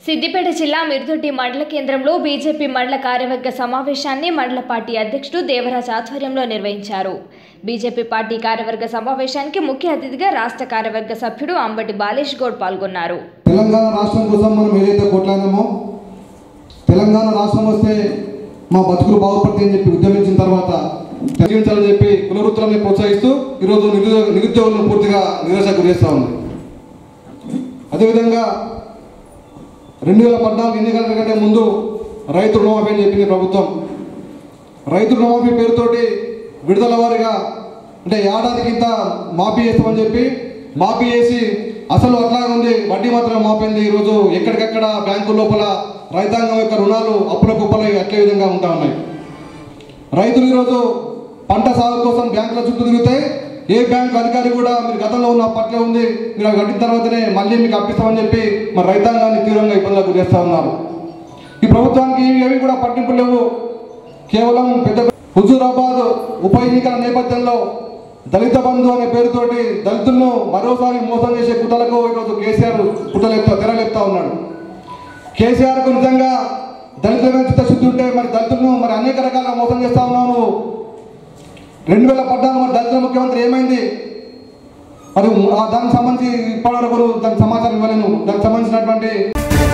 సిద్దిపేట జిల్లా మిర్దొడ్డి మండల కేంద్రంలో బీజేపీ మండల కార్యవర్గ సమావేశాన్ని మండల పార్టీ అధ్యక్షుడు దేవరాజ్ ఆధ్వర్యంలో నిర్వహించారు బీజేపీ పార్టీ కార్యవర్గ సమావేశానికి ముఖ్య అతిథిగా రాష్ట్ర కార్యవర్గ సభ్యుడు అంబటి బాలేష్ గౌడ్ పాల్గొన్నారు తెలంగాణ రాష్ట్రం కోసం మనం ఏదైతే కొట్లాడామో తెలంగాణ రాష్ట్రం వస్తే మా బతుకులు బాగుపడతాయని చెప్పి ఉద్యమించిన తర్వాత జీవించాలని చెప్పి కుల వృత్తులని ప్రోత్సహిస్తూ ఈరోజు నిరుద్యోగ నిరుద్యోగులను పూర్తిగా నిరాశకు గురిస్తూ ఉంది అదేవిధంగా రెండు వేల పద్నాలుగు ఎన్నికల కంటే ముందు రైతు రుణమాఫీ అని చెప్పింది ప్రభుత్వం రైతు రుణమాఫీ పేరుతోటి విడుదల వారిగా అంటే ఏడాదికి ఇంత మాఫీ చేస్తామని చెప్పి మాఫీ చేసి అసలు అట్లాగే ఉంది వడ్డీ మాత్రం మాపింది ఈరోజు ఎక్కడికక్కడ బ్యాంకు లోపల రైతాంగం యొక్క రుణాలు అప్పుల కుప్పలు అట్లే విధంగా ఉంటా ఉన్నాయి రైతులు ఈరోజు పంట సాగు కోసం బ్యాంకుల చుట్టూ తిరిగితే ఏ బ్యాంకు అధికారి కూడా మీరు గతంలో ఉన్న పట్ల ఉంది మీరు అవి కట్టిన తర్వాతనే మళ్ళీ మీకు అప్పిస్తామని చెప్పి మరి రైతాంగాన్ని తీవ్రంగా ఇబ్బందులకు గురిస్తూ ఉన్నారు ఈ ప్రభుత్వానికి ఏవి కూడా పట్టింపు లేవు కేవలం పెద్ద హుజూరాబాద్ ఉప ఎన్నికల నేపథ్యంలో దళిత బంధు అనే పేరుతోటి దళితులను మరోసారి మోసం చేసే కుట్రలకు ఈరోజు కేసీఆర్ కుట్రలేపుతా తెరలేపుతా ఉన్నాడు కేసీఆర్కు నిజంగా దళితుల మీద చిత్తశుద్ధి ఉంటే మరి దళితులను మరి అనేక రకాల మోసం చేస్తా ఉన్నావు నువ్వు రెండు వేల పద్నాలుగు మరి దళితుల ముఖ్యమంత్రి ఏమైంది మరి ఆ దానికి సంబంధించి ఇప్పటివరకు దానికి సమాచారం ఇవ్వలేను దానికి సంబంధించినటువంటి